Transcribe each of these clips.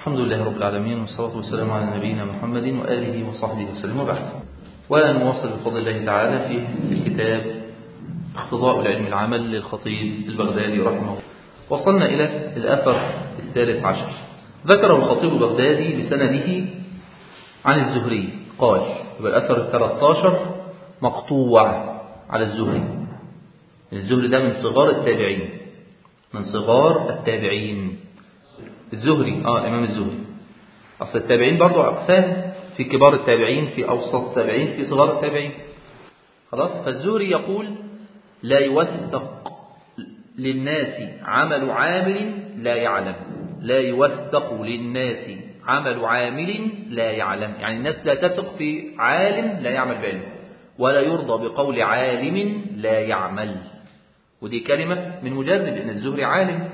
الحمد لله رب العالمين والصلاة والسلام على نبينا محمد وآله وصحبه وسلم وبعد ونواصل بفضل الله تعالى في كتاب اقتضاء العلم العمل للخطيب البغدادي رحمه الله وصلنا إلى الأثر الثالث عشر ذكره الخطيب البغدادي بسنده عن الزهري قال يبقى الأثر الثلاثاشر مقطوع على الزهري الزهري ده من صغار التابعين من صغار التابعين الزهري اه الإمام الزهري أصل التابعين برضو أقسام في كبار التابعين في أوسط التابعين في صغار التابعين خلاص فالزهري يقول لا يوثق للناس عمل عامل لا يعلم لا يوثق للناس عمل عامل لا يعلم يعني الناس لا تثق في عالم لا يعمل بعلم ولا يرضى بقول عالم لا يعمل ودي كلمة من مجرد أن الزهري عالم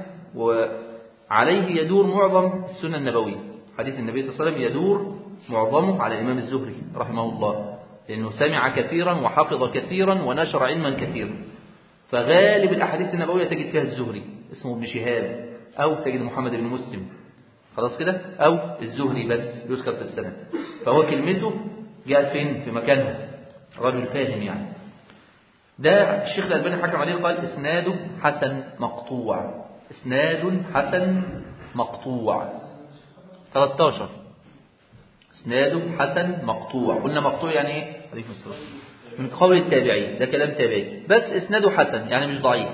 وعليه يدور معظم السنة النبوية حديث النبي صلى الله عليه وسلم يدور معظمه على الإمام الزهري رحمه الله لأنه سمع كثيرا وحفظ كثيرا ونشر علما كثيرا فغالب الأحاديث النبوية تجد فيها الزهري اسمه ابن شهاب أو تجد محمد بن مسلم خلاص كده أو الزهري بس يذكر في السنة فهو كلمته جاءت فين في مكانها رجل فاهم يعني ده الشيخ الألباني حكم عليه قال إسناده حسن مقطوع إسناد حسن مقطوع 13 إسناده حسن مقطوع قلنا مقطوع يعني إيه؟ عليكم السلام من قول التابعين ده كلام تابعي بس إسناده حسن يعني مش ضعيف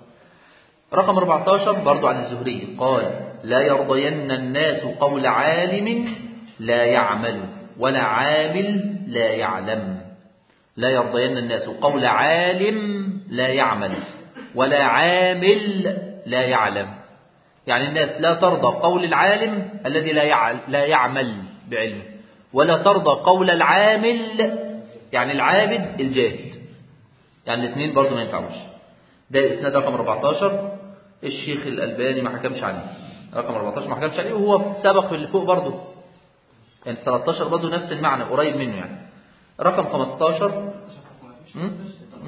رقم 14 برضو عن الزهري قال لا يرضين الناس قول عالم لا يعمل ولا عامل لا يعلم لا يرضين الناس قول عالم لا يعمل ولا عامل لا يعلم يعني الناس لا ترضى قول العالم الذي لا لا يعمل بعلمه ولا ترضى قول العامل يعني العابد الجاهد يعني الاثنين برضو ما ينفعوش ده اسناد رقم 14 الشيخ الألباني ما حكمش عليه رقم 14 ما حكمش عليه وهو سبق في اللي فوق برضو يعني 13 برضو نفس المعنى قريب منه يعني رقم 15 م? م?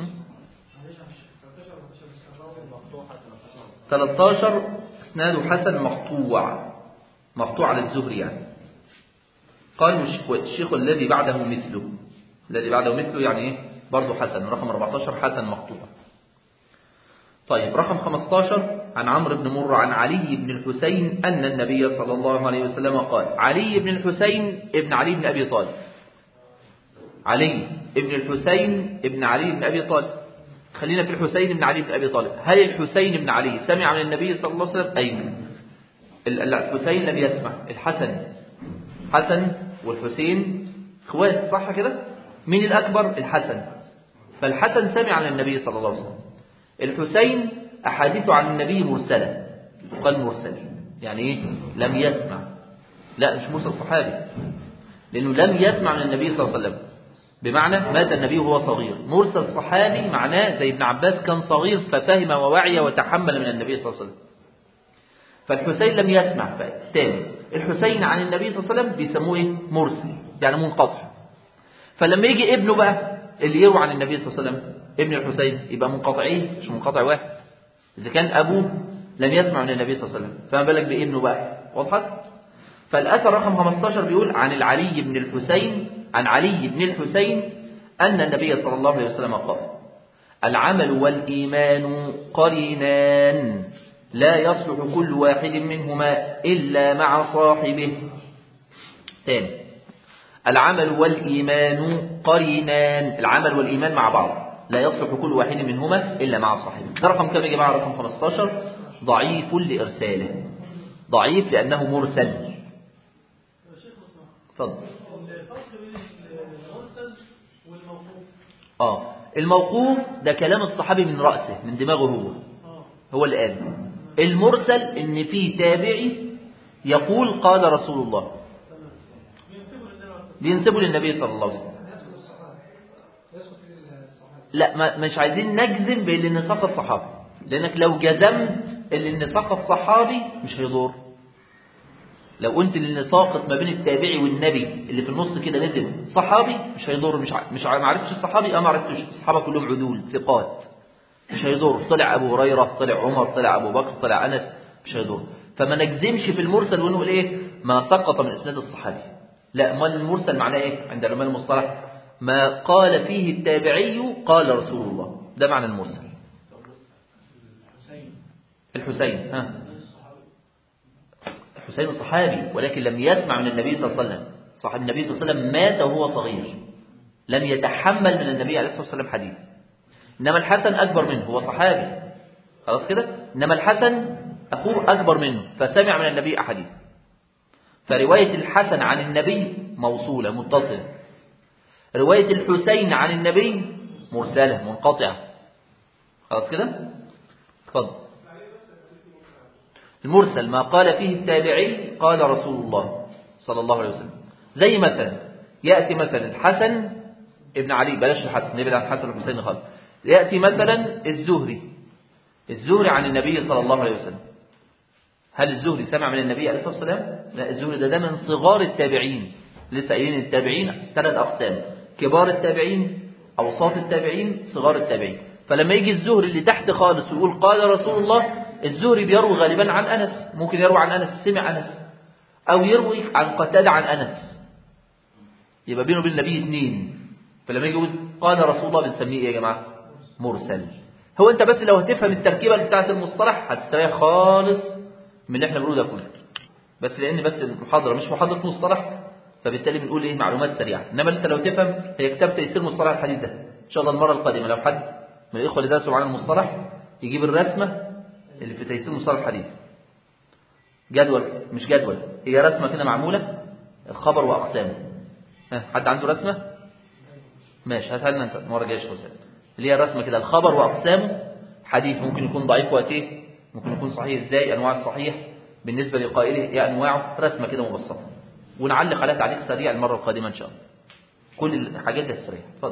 13 اسناده حسن مقطوع مقطوع على الزهري يعني قال الشيخ الذي بعده مثله الذي بعده مثله يعني ايه برضه حسن رقم 14 حسن مقطوع طيب رقم 15 عن عمرو بن مر عن علي بن الحسين أن النبي صلى الله عليه وسلم قال علي بن الحسين ابن علي بن أبي طالب علي ابن الحسين ابن علي بن أبي طالب خلينا في الحسين بن علي بن أبي طالب هل الحسين بن علي سمع من النبي صلى الله عليه وسلم أين الحسين لم يسمع الحسن حسن والحسين اخوات صح كده مين الأكبر الحسن فالحسن سمع عن النبي صلى الله عليه وسلم الحسين أحاديث عن النبي مرسلة قال مرسل يعني إيه لم يسمع لا مش مرسل صحابي لأنه لم يسمع من النبي صلى الله عليه وسلم بمعنى مات النبي وهو صغير مرسل صحابي معناه زي ابن عباس كان صغير ففهم ووعي وتحمل من النبي صلى الله عليه وسلم فالحسين لم يسمع تاني الحسين عن النبي صلى الله عليه وسلم بيسموه ايه مرسل يعني منقطع فلما يجي ابنه بقى اللي يروى عن النبي صلى الله عليه وسلم ابن الحسين يبقى منقطعين مش منقطع واحد إذا كان أبوه لم يسمع من النبي صلى الله عليه وسلم فما بالك بابنه بقى وضحت فالأثر رقم 15 بيقول عن العلي بن الحسين عن علي بن الحسين أن النبي صلى الله عليه وسلم قال العمل والإيمان قرينان لا يصلح كل واحد منهما إلا مع صاحبه تاني العمل والإيمان قرينان العمل والإيمان مع بعض لا يصلح كل واحد منهما إلا مع صاحبه ده رقم كم يا جماعة رقم 15 ضعيف لإرساله ضعيف لأنه مرسل اتفضل اه الموقوف ده كلام الصحابي من رأسه من دماغه هو هو اللي قال المرسل ان في تابعي يقول قال رسول الله بينسبه للنبي صلى الله عليه وسلم لا ما مش عايزين نجزم بان سقط صحابي لانك لو جزمت ان سقط صحابي مش هيضر لو قلت ان ساقط ما بين التابعي والنبي اللي في النص كده نزل صحابي مش هيضر مش ع... مش ع... ما عرفتش الصحابي اه ما عرفتش الصحابه كلهم عدول ثقات مش هيضر طلع ابو هريره طلع عمر طلع ابو بكر طلع انس مش هيضر فما نجزمش في المرسل ونقول ايه ما سقط من اسناد الصحابي لا امال المرسل معناه ايه عند علماء المصطلح ما قال فيه التابعي قال رسول الله ده معنى المرسل الحسين ها الحسين صحابي ولكن لم يسمع من النبي صلى الله عليه وسلم صاحب النبي صلى الله عليه وسلم مات وهو صغير لم يتحمل من النبي عليه الصلاة والسلام حديث إنما الحسن أكبر منه هو صحابي خلاص كده إنما الحسن أخوه أكبر منه فسمع من النبي أحاديث فرواية الحسن عن النبي موصولة متصلة رواية الحسين عن النبي مرسلة منقطعة خلاص كده اتفضل المرسل ما قال فيه التابعي قال رسول الله صلى الله عليه وسلم زي مثلا يأتي مثلا الحسن ابن علي بلاش الحسن نبعد عن الحسن والحسين خالص يأتي مثلا الزهري الزهري عن النبي صلى الله عليه وسلم هل الزهري سمع من النبي عليه الصلاة والسلام لا الزهري ده, ده من صغار التابعين لسه قايلين التابعين ثلاث أقسام كبار التابعين أوساط التابعين صغار التابعين فلما يجي الزهري اللي تحت خالص ويقول قال رسول الله الزهري بيروي غالبا عن أنس ممكن يروي عن أنس سمع أنس أو يروي عن قتادة عن أنس يبقى بينه وبين النبي اثنين فلما يجي يقول قال رسول الله بنسميه ايه يا جماعة مرسل هو انت بس لو هتفهم التركيبة بتاعة المصطلح هتستريح خالص من اللي احنا بنقوله ده كله بس لان بس المحاضرة مش محاضرة مصطلح فبالتالي بنقول ايه معلومات سريعة انما انت لو تفهم هي كتاب تيسير مصطلح الحديث ده ان شاء الله المرة القادمة لو حد من الاخوة اللي درسوا معانا المصطلح يجيب الرسمة اللي في تيسير مصطلح الحديث جدول مش جدول هي رسمة كده معمولة الخبر وأقسامه ها حد عنده رسمة ماشي هاتها لنا انت المرة الجاية شوف اللي هي رسمة كده الخبر وأقسامه حديث ممكن يكون ضعيف وقتيه ممكن يكون صحيح ازاي أنواع الصحيح بالنسبة لقائله ايه أنواعه رسمة كده مبسطة ونعلق عليها تعليق سريع المرة القادمة إن شاء الله كل الحاجات دي سريع اتفضل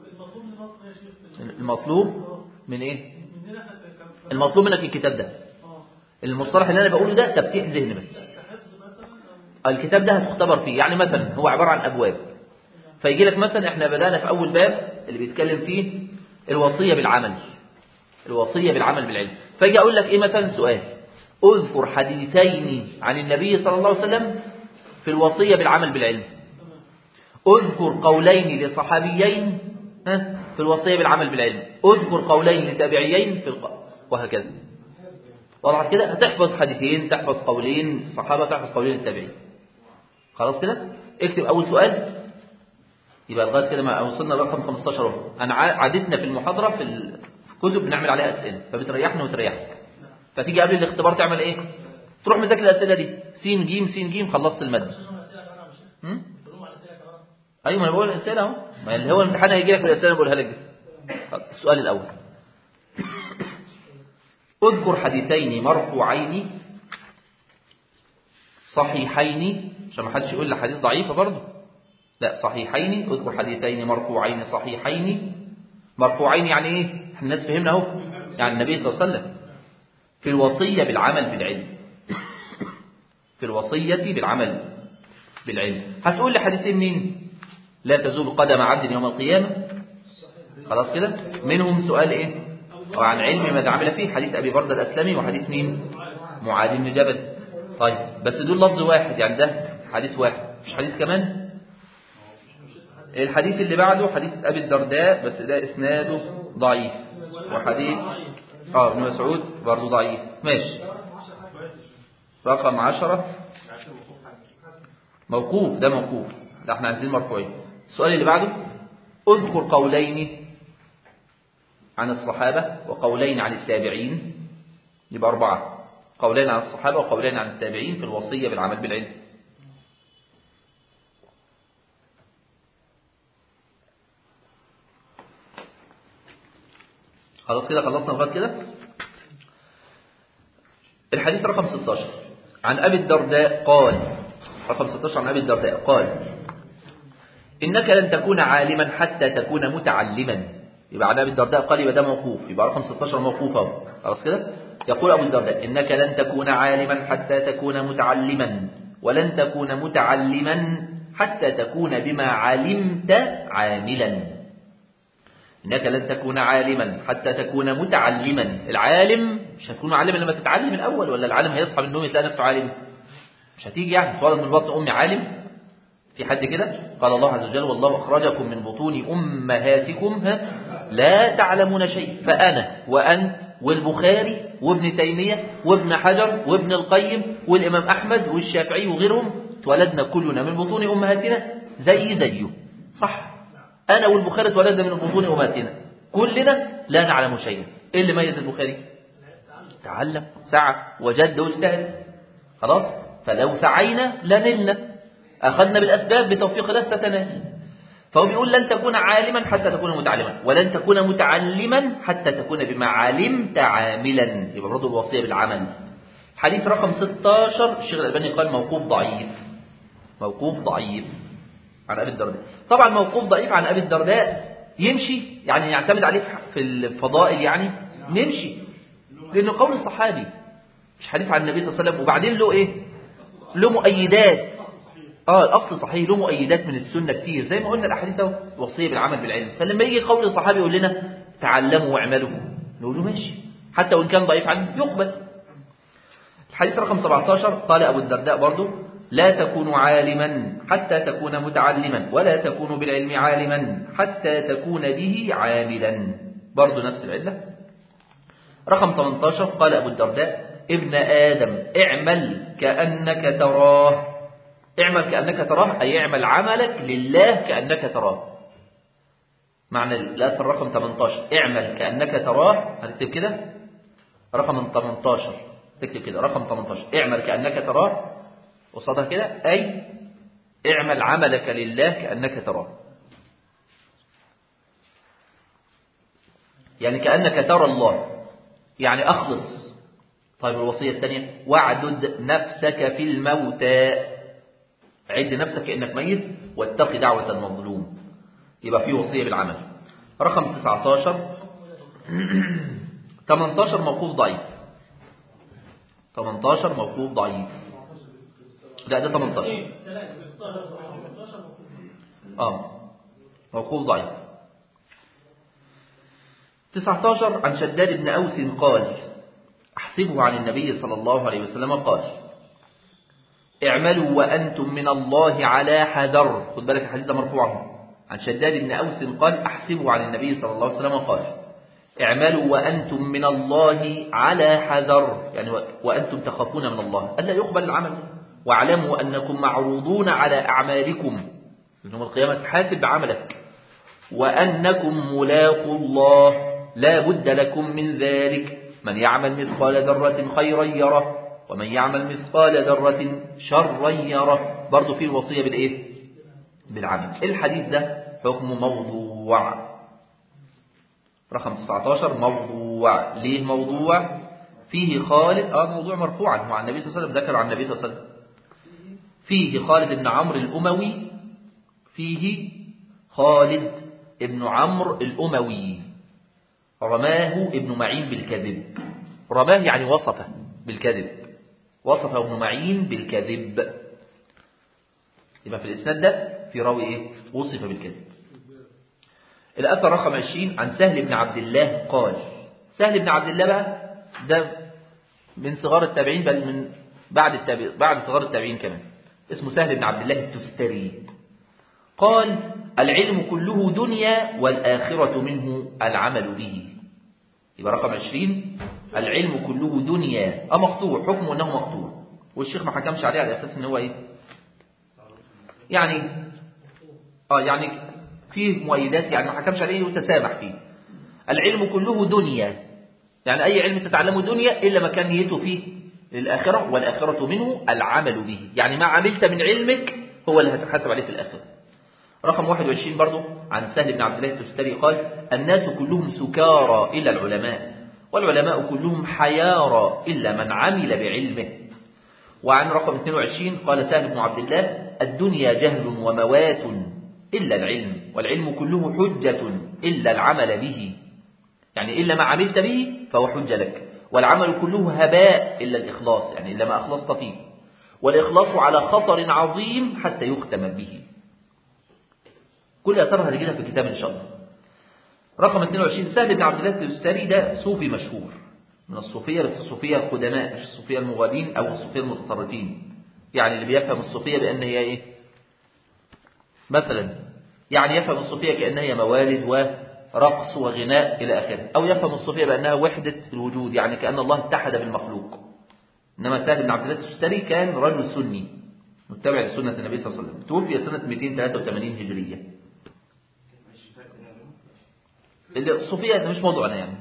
المطلوب من ايه المطلوب منك الكتاب ده المصطلح اللي انا بقوله ده تفتيح ذهن بس الكتاب ده هتختبر فيه يعني مثلا هو عبارة عن أبواب فيجي لك مثلا احنا بدأنا في أول باب اللي بيتكلم فيه الوصية بالعمل الوصية بالعمل بالعلم فيجي أقول لك إيه مثلا سؤال اذكر حديثين عن النبي صلى الله عليه وسلم في الوصية بالعمل بالعلم اذكر قولين لصحابيين في الوصية بالعمل بالعلم اذكر قولين لتابعيين في الق... وهكذا وضعت كده هتحفظ حديثين تحفظ قولين الصحابة تحفظ قولين التابعين خلاص كده اكتب أول سؤال يبقى لغايه كده ما وصلنا لرقم 15 اهو انا عادتنا في المحاضره في الكتب بنعمل عليها اسئله فبتريحنا وتريحك فتيجي قبل الاختبار تعمل ايه تروح مذاكر الاسئله دي س ج س ج خلصت الماده ايوه ما انا بقول الاسئله اهو ما اللي هو الامتحان هيجي لك الاسئله اللي بقولها لك دي السؤال الاول اذكر حديثين مرفوعين صحيحين عشان ما حدش يقول لي حديث ضعيفه برضه لا صحيحين اذكر حديثين مرفوعين صحيحين مرفوعين يعني ايه احنا الناس فهمنا اهو يعني النبي صلى الله عليه وسلم في الوصية بالعمل بالعلم في الوصية بالعمل بالعلم هتقول لي حديثين مين لا تزول قدم عبد يوم القيامة خلاص كده منهم سؤال ايه وعن علم ماذا عمل فيه حديث ابي برده الاسلمي وحديث مين معاذ بن جبل طيب بس دول لفظ واحد يعني ده حديث واحد مش حديث كمان الحديث اللي بعده حديث أبي الدرداء بس ده إسناده ضعيف وحديث اه ابن مسعود برضه ضعيف ماشي رقم عشرة موقوف ده موقوف ده احنا عايزين مرفوعين السؤال اللي بعده اذكر قولين عن الصحابة وقولين عن التابعين يبقى أربعة قولين عن الصحابة وقولين عن التابعين في الوصية بالعمل بالعلم خلاص كده خلصنا لغايه كده الحديث رقم 16 عن ابي الدرداء قال رقم 16 عن ابي الدرداء قال انك لن تكون عالما حتى تكون متعلما يبقى عن ابي الدرداء قال يبقى ده موقوف يبقى رقم 16 موقوف اهو خلاص كده يقول ابو الدرداء انك لن تكون عالما حتى تكون متعلما ولن تكون متعلما حتى تكون بما علمت عاملا إنك لن تكون عالما حتى تكون متعلما العالم مش هتكون عالما لما تتعلم الأول ولا العالم هيصحى من النوم يلاقي نفسه عالم مش هتيجي يعني تولد من بطن أمي عالم في حد كده قال الله عز وجل والله أخرجكم من بطون أمهاتكم ها لا تعلمون شيء فأنا وأنت والبخاري وابن تيمية وابن حجر وابن القيم والإمام أحمد والشافعي وغيرهم اتولدنا كلنا من بطون أمهاتنا زي زيه صح أنا والبخاري اتولدنا من بطون أمهاتنا كلنا لا نعلم شيئا إيه اللي ميز البخاري تعلم سعى وجد واجتهد خلاص فلو سعينا لنلنا أخذنا بالأسباب بتوفيق الله ستنال فهو بيقول لن تكون عالما حتى تكون متعلما ولن تكون متعلما حتى تكون بما علمت عاملا يبقى برضه الوصية بالعمل حديث رقم 16 الشيخ الألباني قال موقوف ضعيف موقوف ضعيف عن أبي الدرداء طبعا موقوف ضعيف عن أبي الدرداء يمشي يعني يعتمد عليه في الفضائل يعني نمشي لأنه قول صحابي مش حديث عن النبي صلى الله عليه وسلم وبعدين له إيه له مؤيدات اه الاصل صحيح له مؤيدات من السنه كتير زي ما قلنا الاحاديث اهو وصيه بالعمل بالعلم فلما يجي قول الصحابي يقول لنا تعلموا واعملوا نقول له ماشي حتى وان كان ضعيف عنه يقبل الحديث رقم 17 قال ابو الدرداء برضو لا تكون عالما حتى تكون متعلما ولا تكون بالعلم عالما حتى تكون به عاملا برضو نفس العله رقم 18 قال ابو الدرداء ابن ادم اعمل كانك تراه اعمل كأنك تراه أي اعمل عملك لله كأنك تراه معنى الآثر رقم 18 اعمل كأنك تراه هتكتب كده رقم 18 تكتب كده رقم 18 اعمل كأنك تراه قصادها كده أي اعمل عملك لله كأنك تراه يعني كأنك ترى الله يعني أخلص طيب الوصية الثانية واعدد نفسك في الموتى عد نفسك كأنك ميت واتقي دعوة المظلوم يبقى في وصية بالعمل رقم 19 18 موقوف ضعيف 18 موقوف ضعيف لا ده 18 اه موقوف ضعيف 19 عن شداد بن أوس قال أحسبه عن النبي صلى الله عليه وسلم قال اعملوا وأنتم من الله على حذر خد بالك الحديث ده مرفوع عن شداد بن أوس قال أحسبه عن النبي صلى الله عليه وسلم قال اعملوا وأنتم من الله على حذر يعني وأنتم تخافون من الله ألا يقبل العمل واعلموا أنكم معروضون على أعمالكم يوم القيامة تحاسب بعملك وأنكم ملاقوا الله لا بد لكم من ذلك من يعمل مثقال ذرة خيرا يره ومن يعمل مثقال ذرة شرا يره برضه في الوصية بالإيه؟ بالعمل الحديث ده حكم موضوع رقم 19 موضوع ليه موضوع فيه خالد اه موضوع مرفوعا هو عن النبي صلى الله عليه وسلم ذكر عن النبي صلى الله عليه وسلم فيه خالد بن عمرو الأموي فيه خالد بن عمرو الأموي رماه ابن معين بالكذب رماه يعني وصفه بالكذب وصف ابن معين بالكذب يبقى في الإسناد ده في راوي إيه وصف بالكذب الأثر رقم 20 عن سهل بن عبد الله قال سهل بن عبد الله بقى ده من صغار التابعين بل من بعد التابع بعد صغار التابعين كمان اسمه سهل بن عبد الله التستري قال العلم كله دنيا والآخرة منه العمل به يبقى رقم 20 العلم كله دنيا اه مقطوع حكمه انه مقطوع والشيخ ما حكمش عليه على اساس ان هو ايه يعني اه يعني فيه مؤيدات يعني ما حكمش عليه وتسامح فيه العلم كله دنيا يعني اي علم تتعلمه دنيا الا ما كان نيته فيه للاخره والاخره منه العمل به يعني ما عملت من علمك هو اللي هتحاسب عليه في الاخره رقم 21 برضه عن سهل بن عبد الله التستري قال الناس كلهم سكارى إلا العلماء والعلماء كلهم حيارى إلا من عمل بعلمه وعن رقم 22 قال سهل بن عبد الله الدنيا جهل وموات إلا العلم والعلم كله حجة إلا العمل به يعني إلا ما عملت به فهو حجة لك والعمل كله هباء إلا الإخلاص يعني إلا ما أخلصت فيه والإخلاص على خطر عظيم حتى يختم به كل أثرها هتجدها في الكتاب إن شاء الله رقم 22 سهل بن عبد الله التستري ده صوفي مشهور من الصوفية بس الصوفية القدماء مش الصوفية المغالين أو الصوفية المتطرفين يعني اللي بيفهم الصوفية بأن هي إيه مثلا يعني يفهم الصوفية كأنها هي موالد ورقص وغناء إلى آخره أو يفهم الصوفية بأنها وحدة الوجود يعني كأن الله اتحد بالمخلوق إنما سهل بن عبد الله التستري كان رجل سني متبع لسنة النبي صلى الله عليه وسلم توفي سنة 283 هجرية الصوفية ده مش موضوعنا يعني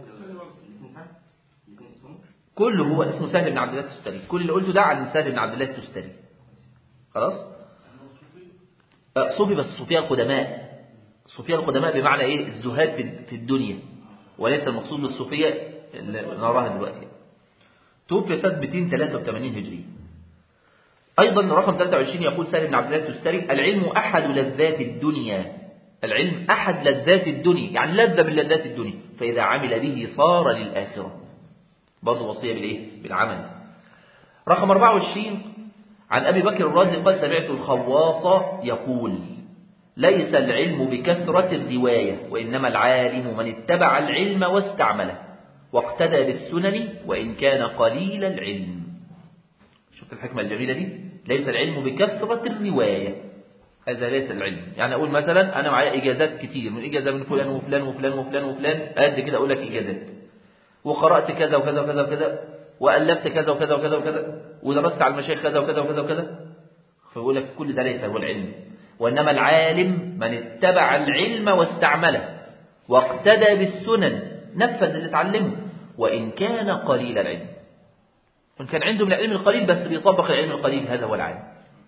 كله هو اسمه سهل بن عبد الله التستري كل اللي قلته ده عن سهل بن عبد الله التستري خلاص صوفي بس الصوفية القدماء الصوفية القدماء بمعنى ايه الزهاد في الدنيا وليس المقصود بالصوفية اللي نراها دلوقتي توفي سنة 283 هجري أيضا رقم 23 يقول سالم بن عبد الله التستري العلم أحد لذات الدنيا العلم أحد لذات الدنيا يعني لذة من لذات الدنيا فإذا عمل به صار للآخرة برضه وصية بالإيه؟ بالعمل رقم 24 عن أبي بكر الرازي قال سمعت الخواص يقول ليس العلم بكثرة الرواية وإنما العالم من اتبع العلم واستعمله واقتدى بالسنن وإن كان قليل العلم شفت الحكمة الجميلة دي ليس العلم بكثرة الرواية هذا ليس العلم يعني أقول مثلا أنا معايا إجازات كتير من إجازة من فلان وفلان وفلان وفلان وفلان قد كده أقول لك إجازات وقرأت كذا وكذا وكذا وكذا وألفت كذا وكذا وكذا وكذا ودرست على المشايخ كذا وكذا وكذا وكذا فيقول لك كل ده ليس هو العلم وإنما العالم من اتبع العلم واستعمله واقتدى بالسنن نفذ اللي اتعلمه وإن كان قليل العلم وإن كان عنده من العلم القليل بس بيطبق العلم القليل هذا هو العالم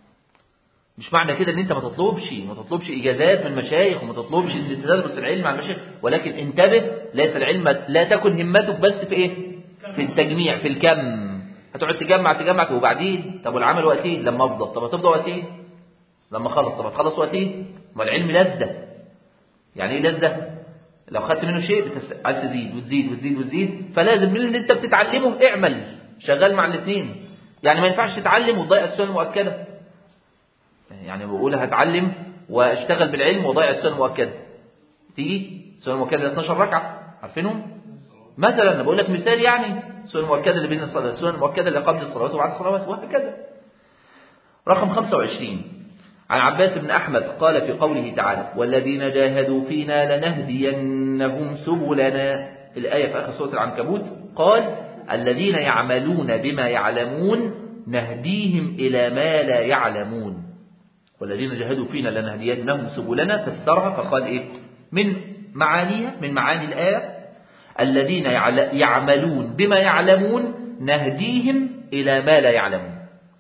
مش معنى كده ان انت ما تطلبش ما تطلبش اجازات من المشايخ وما تطلبش ان تدرس العلم مع المشايخ ولكن انتبه ليس العلم لا تكن همتك بس في ايه في التجميع في الكم هتقعد تجمع تجمع وبعدين طب والعمل وقت ايه لما افضى طب هتفضى وقت ايه لما اخلص طب هتخلص وقت ايه ما العلم لذة يعني ايه لذة لو خدت منه شيء بتس... عايز تزيد وتزيد وتزيد وتزيد فلازم من اللي انت بتتعلمه اعمل شغال مع الاثنين يعني ما ينفعش تتعلم وتضيع السنه المؤكده يعني بقول هتعلم واشتغل بالعلم وضيع السنه المؤكده تيجي السنه المؤكده 12 ركعه عارفينهم مثلا انا بقول لك مثال يعني السنه المؤكده اللي بين الصلاه السنه المؤكده اللي قبل الصلوات وبعد الصلوات وهكذا رقم 25 عن عباس بن أحمد قال في قوله تعالى والذين جاهدوا فينا لنهدينهم سبلنا الآية في آخر سورة العنكبوت قال الذين يعملون بما يعلمون نهديهم إلى ما لا يعلمون والذين جاهدوا فينا لنهدينهم سبلنا فسرها فقال إيه من معانيها من معاني الآية الذين يعملون بما يعلمون نهديهم إلى ما لا يعلمون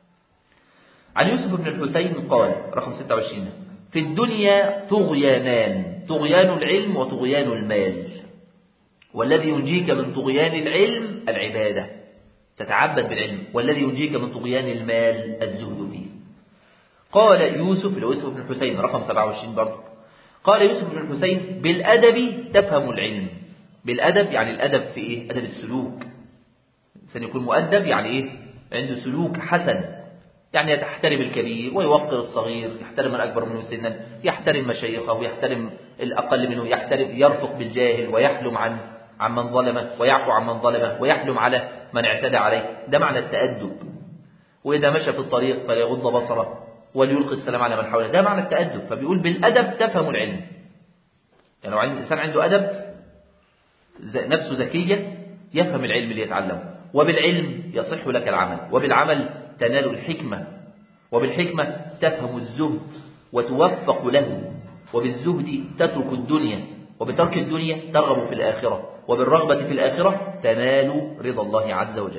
عن يوسف بن الحسين قال رقم 26 في الدنيا طغيانان طغيان العلم وطغيان المال والذي ينجيك من طغيان العلم العبادة تتعبد بالعلم والذي ينجيك من طغيان المال الزهد فيه قال يوسف يوسف بن الحسين رقم 27 برضه قال يوسف بن الحسين بالأدب تفهم العلم بالأدب يعني الأدب في إيه؟ أدب السلوك الإنسان يكون مؤدب يعني إيه؟ عنده سلوك حسن يعني يحترم الكبير ويوقر الصغير يحترم الأكبر منه سنا يحترم مشايخه يحترم الأقل منه يحترم يرفق بالجاهل ويحلم عن عن من ظلمه ويعفو عن من ظلمه ويحلم على من اعتدى عليه ده معنى التأدب وإذا مشى في الطريق فليغض بصره وليلقي السلام على من حوله ده معنى التأدب فبيقول بالأدب تفهم العلم يعني لو الإنسان عنده أدب نفسه ذكية يفهم العلم اللي يتعلمه وبالعلم يصح لك العمل وبالعمل تنال الحكمة وبالحكمة تفهم الزهد وتوفق له وبالزهد تترك الدنيا وبترك الدنيا ترغب في الآخرة وبالرغبة في الآخرة تنال رضا الله عز وجل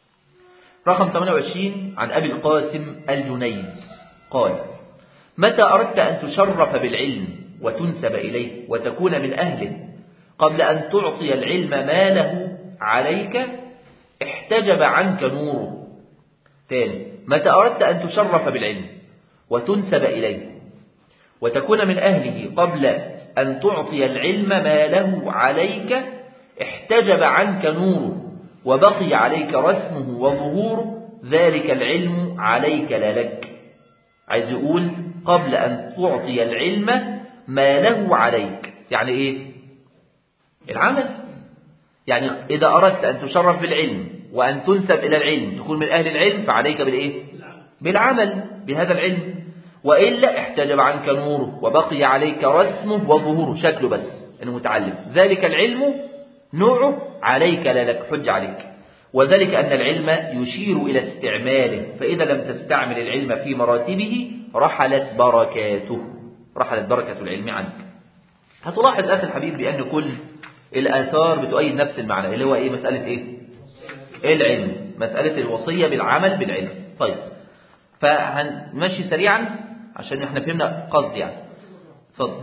رقم 28 عن أبي القاسم الجنيد قال متى أردت أن تشرف بالعلم وتنسب إليه وتكون من أهله قبل أن تعطي العلم ماله عليك احتجب عنك نوره ثاني متى أردت أن تشرف بالعلم وتنسب إليه وتكون من أهله قبل أن تعطي العلم ما له عليك احتجب عنك نوره وبقي عليك رسمه وظهوره ذلك العلم عليك لا لك عايز يقول قبل أن تعطي العلم ما له عليك يعني إيه العمل يعني إذا أردت أن تشرف بالعلم وأن تنسب إلى العلم تكون من أهل العلم فعليك بالإيه بالعمل بهذا العلم وإلا احتجب عنك نوره وبقي عليك رسمه وظهوره شكله بس أنه متعلم ذلك العلم نوعه عليك لا لك حج عليك وذلك أن العلم يشير إلى استعماله فإذا لم تستعمل العلم في مراتبه رحلت بركاته رحلت بركة العلم عنك هتلاحظ أخي الحبيب بأن كل الآثار بتؤيد نفس المعنى اللي هو إيه مسألة إيه العلم مسألة الوصية بالعمل بالعلم طيب فهنمشي سريعا عشان احنا فهمنا قصد يعني اتفضل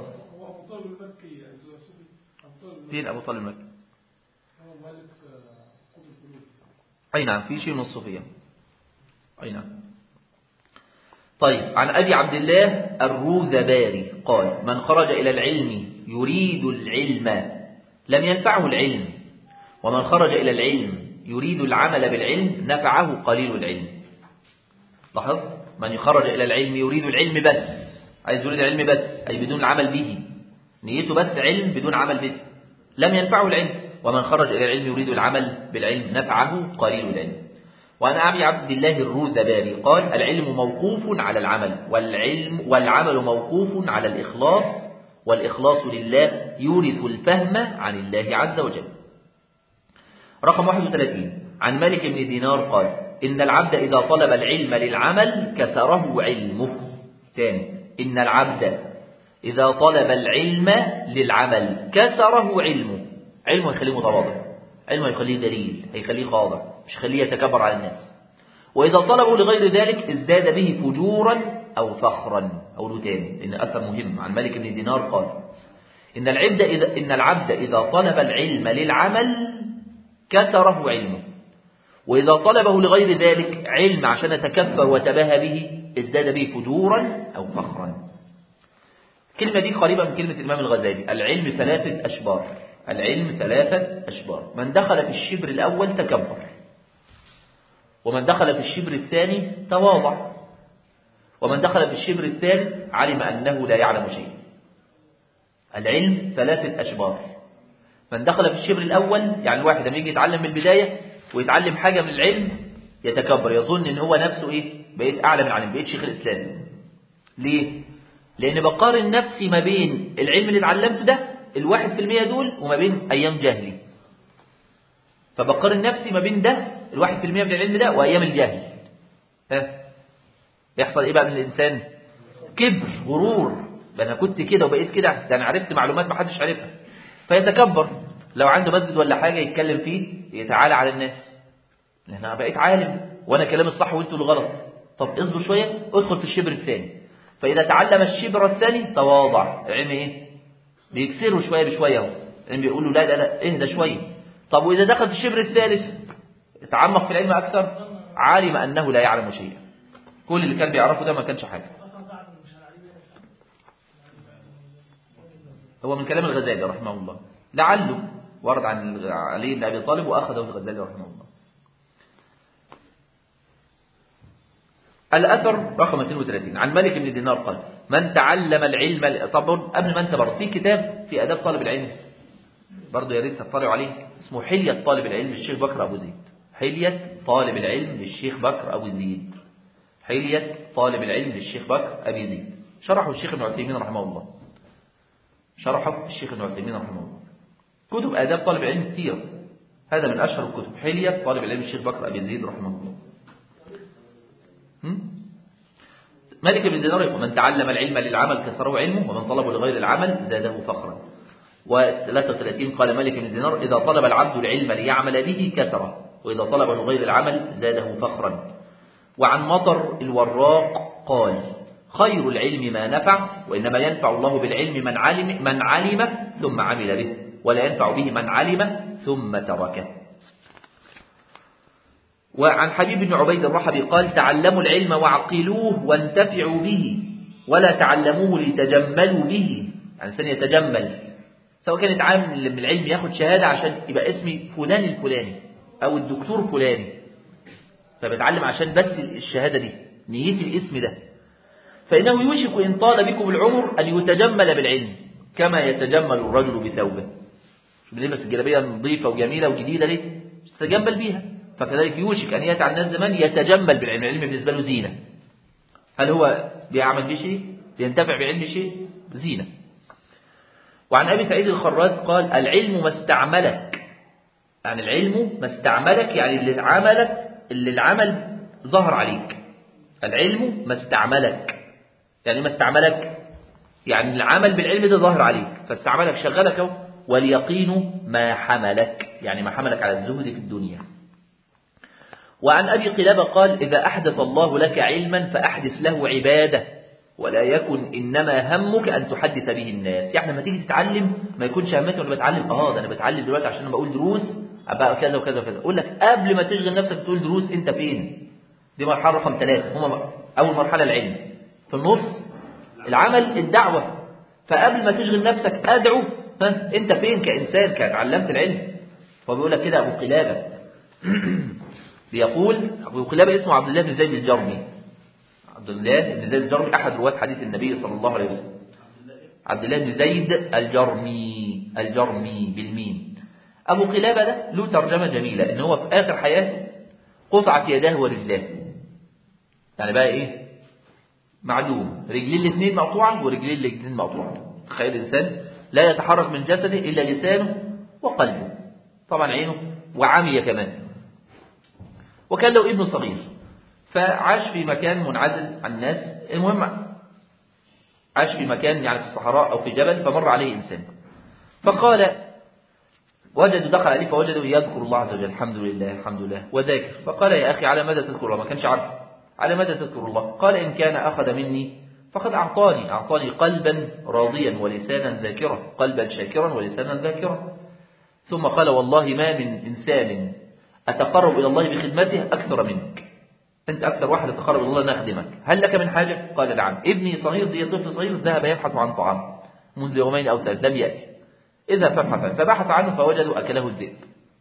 فين أبو طالب المكي أي نعم في شيء من الصوفية أي نعم طيب عن أبي عبد الله الروذباري قال من خرج إلى العلم يريد العلم لم ينفعه العلم ومن خرج إلى العلم يريد العمل بالعلم نفعه قليل العلم لاحظت من يخرج إلى العلم يريد العلم بس عايز يريد العلم بس أي بدون العمل به نيته بس علم بدون عمل به لم ينفعه العلم ومن خرج إلى العلم يريد العمل بالعلم نفعه قليل العلم وعن أبي عبد الله الروذباري قال العلم موقوف على العمل والعلم والعمل موقوف على الإخلاص والإخلاص لله يورث الفهم عن الله عز وجل رقم 31 عن مالك بن دينار قال إن العبد إذا طلب العلم للعمل كسره علمه ثاني إن العبد إذا طلب العلم للعمل كسره علمه علمه يخليه متواضع علمه يخليه دليل هيخليه خاضع مش يخليه يتكبر على الناس وإذا طلبوا لغير ذلك ازداد به فجورا أو فخرا أو له تاني لأن أثر مهم عن مالك بن دينار قال إن العبد إذا إن العبد إذا طلب العلم للعمل كسره علمه وإذا طلبه لغير ذلك علم عشان يتكبر وتباهى به ازداد به فجورا أو فخرا الكلمة دي قريبة من كلمة الإمام الغزالي العلم ثلاثة أشبار العلم ثلاثة أشبار من دخل في الشبر الأول تكبر ومن دخل في الشبر الثاني تواضع ومن دخل في الشبر الثالث علم أنه لا يعلم شيء العلم ثلاثة أشبار من دخل في الشبر الأول يعني الواحد لما يجي يتعلم من البداية ويتعلم حاجة من العلم يتكبر يظن ان هو نفسه ايه بقيت اعلى من العلم بقيت شيخ الاسلام ليه لان بقارن نفسي ما بين العلم اللي اتعلمته ده الواحد في المية دول وما بين ايام جهلي فبقارن نفسي ما بين ده الواحد في المية من العلم ده وايام الجهل ها يحصل ايه بقى من الانسان كبر غرور ده انا كنت كده وبقيت كده ده انا عرفت معلومات ما حدش عارفها فيتكبر لو عنده مسجد ولا حاجة يتكلم فيه يتعالى على الناس لأن أنا بقيت عالم وأنا كلامي الصح وأنتوا الغلط طب اصبر شوية ادخل في الشبر الثاني فإذا تعلم الشبر الثاني تواضع العلم إيه بيكسره شوية بشوية اهو العلم بيقول له لا لا لا اهدى شوية طب وإذا دخل في الشبر الثالث اتعمق في العلم أكثر علم أنه لا يعلم شيئا كل اللي كان بيعرفه ده ما كانش حاجة هو من كلام الغزالي رحمه الله لعله ورد عن علي بن أبي طالب وأخذه الغزالي رحمه الله الأثر رقم 32 عن مالك بن دينار قال من تعلم العلم طب قبل ما انسى برضه في كتاب في آداب طالب العلم برضه يا ريت تطلعوا عليه اسمه حلية طالب العلم للشيخ بكر أبو زيد حلية طالب العلم للشيخ بكر أبو زيد حلية طالب العلم للشيخ بكر أبي زيد شرحه الشيخ ابن عثيمين رحمه الله شرحه الشيخ ابن عثيمين رحمه الله كتب آداب طالب العلم كثيرة هذا من أشهر الكتب حلية طالب العلم الشيخ بكر أبي زيد رحمه الله مالك بن دينار يقول من تعلم العلم للعمل كسره علمه ومن طلبه لغير العمل زاده فخرا و33 قال مالك بن دينار إذا طلب العبد العلم ليعمل به كسره وإذا طلب لغير العمل زاده فخرا وعن مطر الوراق قال خير العلم ما نفع وإنما ينفع الله بالعلم من علم, من علم ثم عمل به ولا ينفع به من علم ثم تركه وعن حبيب بن عبيد الرحبي قال تعلموا العلم وعقلوه وانتفعوا به ولا تعلموه لتجملوا به يعني إنسان يتجمل سواء كان يتعلم العلم ياخد شهادة عشان يبقى اسمي فلان الفلاني أو الدكتور فلاني فبتعلم عشان بس الشهادة دي نيتي الاسم ده فإنه يوشك إن طال بكم العمر أن يتجمل بالعلم كما يتجمل الرجل بثوبه بنلبس الجلابية نظيفة وجميلة وجديدة ليه تتجمل بيها فكذلك يوشك أن يأتي على الناس زمان يتجمل بالعلم العلم بالنسبة له زينة هل هو بيعمل بشيء بينتفع بعلم شيء زينة وعن أبي سعيد الخراز قال العلم ما استعملك يعني العلم ما استعملك يعني اللي عملك اللي العمل ظهر عليك العلم ما استعملك يعني ما استعملك يعني العمل بالعلم ده ظاهر عليك فاستعملك شغلك اهو واليقين ما حملك يعني ما حملك على الزهد في الدنيا وعن أبي قلابة قال إذا أحدث الله لك علما فأحدث له عبادة ولا يكن إنما همك أن تحدث به الناس يعني لما تيجي تتعلم ما يكونش همك وأنا بتعلم آه ده أنا بتعلم دلوقتي عشان بقول دروس أبقى كذا وكذا وكذا أقول لك قبل ما تشغل نفسك تقول دروس أنت فين دي مرحلة رقم ثلاثة هما أول مرحلة العلم في النص العمل الدعوة فقبل ما تشغل نفسك أدعو ها أنت فين كإنسان كتعلمت العلم فبيقول لك كده أبو قلابة بيقول أبو قلابة اسمه عبد الله بن زيد الجرمي عبد الله بن زيد الجرمي أحد رواة حديث النبي صلى الله عليه وسلم عبد الله بن زيد الجرمي الجرمي بالميم أبو قلابة ده له ترجمة جميلة إن هو في آخر حياته قطعت يداه ورجلاه يعني بقى إيه معدوم رجلين الاثنين مقطوعة ورجلين الاثنين مقطوعة تخيل إنسان لا يتحرك من جسده إلا لسانه وقلبه طبعا عينه وعمي كمان وكان له ابن صغير فعاش في مكان منعزل عن الناس المهم عاش في مكان يعني في الصحراء أو في جبل فمر عليه إنسان فقال وجدوا دخل عليه فوجدوا يذكر الله عز وجل الحمد لله الحمد لله وذاكر فقال يا أخي على ماذا تذكر الله ما كانش عارف على ماذا تذكر الله قال إن كان أخذ مني فقد أعطاني أعطاني قلبا راضيا ولسانا ذاكرا قلبا شاكرا ولسانا ذاكرا ثم قال والله ما من إنسان أتقرب إلى الله بخدمته أكثر منك أنت أكثر واحد أتقرب إلى الله أن أخدمك هل لك من حاجة؟ قال نعم ابني صغير دي طفل صغير ذهب يبحث عن طعام منذ يومين أو ثلاث لم يأتي اذهب فابحث فبحث عنه فوجدوا أكله الذئب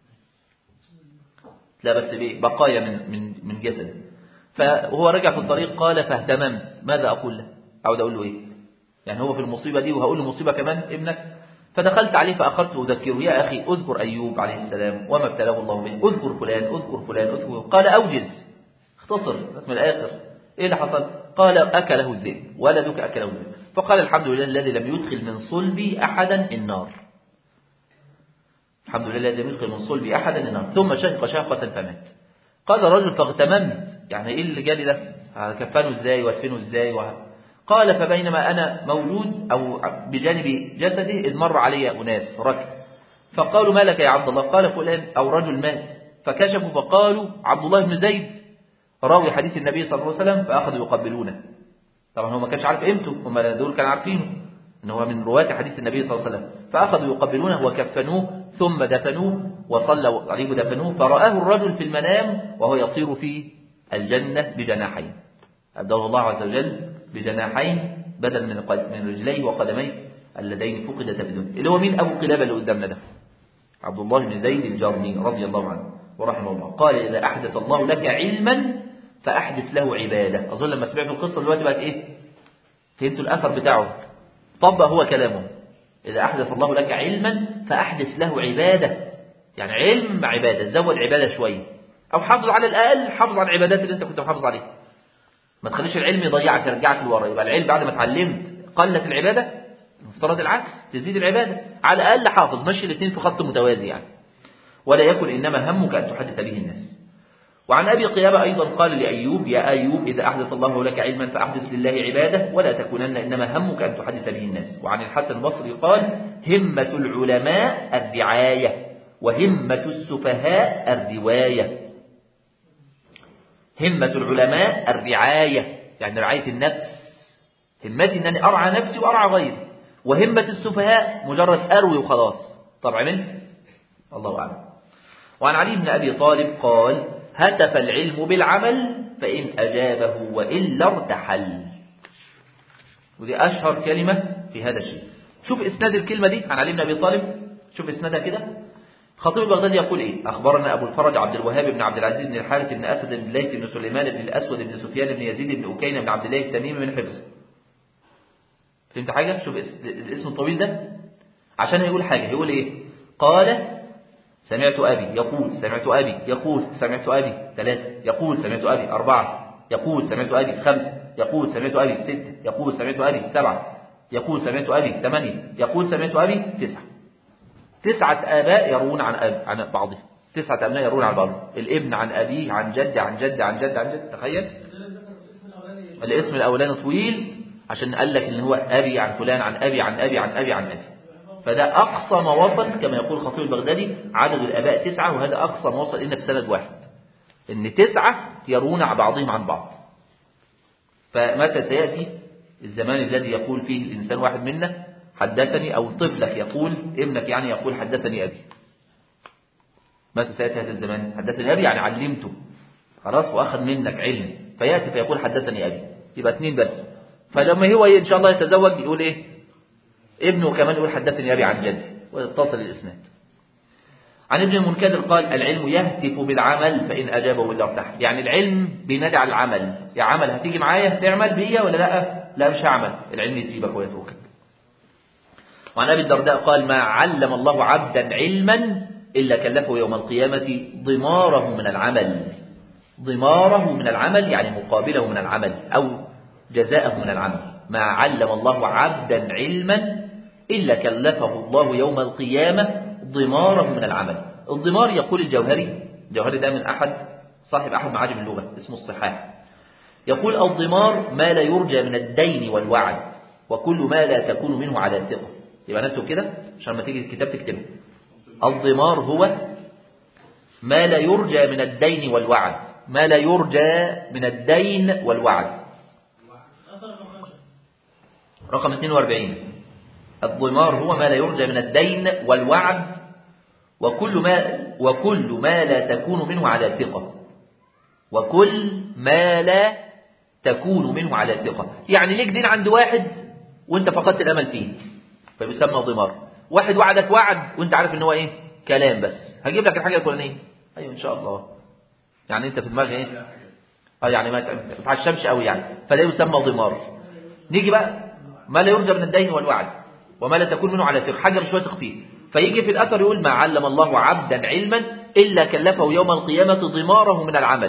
لا بس بقايا من من من جسده فهو رجع في الطريق قال فاهتممت ماذا أقول له أعود أقول له إيه يعني هو في المصيبة دي وهقول له مصيبة كمان ابنك فدخلت عليه فأخرت أذكره يا أخي أذكر أيوب عليه السلام وما ابتلاه الله به أذكر فلان أذكر فلان أذكر قال أوجز اختصر من الآخر إيه اللي حصل قال أكله الذئب ولدك أكله الذئب فقال الحمد لله الذي لم يدخل من صلبي أحدا النار الحمد لله الذي لم يدخل من صلبي أحدا النار ثم شهق شهقة فمات قال الرجل فاغتممت يعني إيه اللي جالي ده هكفنه إزاي وادفنه إزاي وه... قال فبينما أنا موجود أو بجانب جسده إذ مر علي أناس ركب فقالوا ما لك يا عبد الله قال فلان أو رجل مات فكشفوا فقالوا عبد الله بن زيد راوي حديث النبي صلى الله عليه وسلم فأخذوا يقبلونه طبعا هو ما كانش عارف قيمته هم دول كانوا عارفينه ان هو من رواة حديث النبي صلى الله عليه وسلم فأخذوا يقبلونه وكفنوه ثم دفنوه وصلوا عليه ودفنوه فرآه الرجل في المنام وهو يطير في الجنة بجناحين أبداه الله عز وجل بجناحين بدل من من رجليه وقدميه اللذين فقدتا في الدنيا اللي هو مين أبو قلابة اللي قدامنا ده عبد الله بن زيد الجرمي رضي الله عنه ورحمه الله قال إذا أحدث الله لك علما فأحدث له عبادة أظن لما سمعت القصة دلوقتي بقت إيه فهمتوا الأثر بتاعه طبق هو كلامه إذا أحدث الله لك علما فأحدث له عبادة يعني علم مع عبادة زود عبادة شوية أو حافظ على الأقل حافظ على العبادات اللي أنت كنت محافظ عليها ما تخليش العلم يضيعك يرجعك لورا يبقى العلم بعد ما اتعلمت قلت العبادة المفترض العكس تزيد العبادة على الأقل حافظ مشي الاثنين في خط متوازي يعني ولا يكن إنما همك أن تحدث به الناس وعن أبي قيابة أيضا قال لأيوب يا أيوب إذا أحدث الله لك علما فأحدث لله عبادة ولا تكونن إنما همك أن تحدث به الناس وعن الحسن البصري قال همة العلماء الرعاية وهمة السفهاء الرواية همة العلماء الرعاية يعني رعاية النفس همتي أنني أرعى نفسي وأرعى غيري وهمة السفهاء مجرد أروي وخلاص طب عملت الله أعلم وعن علي بن أبي طالب قال هتف العلم بالعمل فإن أجابه وإلا ارتحل ودي أشهر كلمة في هذا الشيء شوف إسناد الكلمة دي عن علي بن أبي طالب شوف إسنادها كده خطيب البغدادي يقول إيه أخبرنا أبو الفرج عبد الوهاب بن عبد العزيز بن الحارث بن أسد بن ليث بن سليمان بن الأسود بن سفيان بن يزيد بن أكين بن عبد الله التميمي من حفظ فهمت حاجة شوف الاسم الطويل ده عشان هيقول حاجة يقول إيه قال سمعت أبي يقول سمعت أبي يقول سمعت أبي ثلاثة يقول سمعت أبي أربعة يقول سمعت أبي خمسة يقول سمعت أبي ستة يقول سمعت أبي سبعة يقول سمعت أبي ثمانية يقول سمعت أبي تسعة تسعة آباء يروون عن أب عن بعضهم تسعة أبناء يروون عن بعضهم الابن عن أبيه عن جد عن جد عن جد عن جد تخيل الاسم الأولاني طويل عشان قال لك إن هو أبي عن فلان عن أبي عن أبي عن أبي عن أبي فده أقصى ما وصل كما يقول الخطيب البغدادي عدد الآباء تسعة وهذا أقصى ما وصل إن في سند واحد إن تسعة يرون عن بعضهم عن بعض فمتى سيأتي الزمان الذي يقول فيه الإنسان واحد منا حدثني أو طفلك يقول ابنك يعني يقول حدثني أبي متى سيأتي هذا الزمان حدثني أبي يعني علمته خلاص وأخذ منك علم فيأتي فيقول حدثني أبي يبقى اثنين بس فلما هو إن شاء الله يتزوج يقول إيه ابنه كمان يقول حدثني أبي عن جدي ويتصل الإسناد عن ابن المنكدر قال العلم يهتف بالعمل فإن أجابه إلا ارتاح يعني العلم بينادي على العمل يا عمل هتيجي معايا تعمل بيا ولا لا لا مش هعمل العلم يسيبك ويتركك وعن أبي الدرداء قال ما علم الله عبدا علما إلا كلفه يوم القيامة ضماره من العمل ضماره من العمل يعني مقابله من العمل أو جزاءه من العمل ما علم الله عبدا علما إلا كلفه الله يوم القيامة ضماره من العمل الضمار يقول الجوهري الجوهري ده من أحد صاحب أحد معاجم اللغة اسمه الصحاح يقول الضمار ما لا يرجى من الدين والوعد وكل ما لا تكون منه على ثقة يبقى نكتب كده عشان لما تيجي الكتاب تكتبه الضمار هو ما لا يرجى من الدين والوعد ما لا يرجى من الدين والوعد رقم 42 الضمار هو ما لا يرجى من الدين والوعد وكل ما وكل ما لا تكون منه على ثقة وكل ما لا تكون منه على ثقة يعني ليك دين عند واحد وانت فقدت الأمل فيه فبيسمى ضمار واحد وعدك وعد وانت عارف ان هو ايه كلام بس هجيب لك الحاجة الفلانية ايوه ان شاء الله يعني انت في دماغك ايه اه يعني ما تعشمش قوي يعني فلا يسمى ضمار نيجي بقى ما لا يرجى من الدين والوعد وما لا تكون منه على ثقة حاجة مش واثق فيه فيجي في الأثر يقول ما علم الله عبدا علما إلا كلفه يوم القيامة ضماره من العمل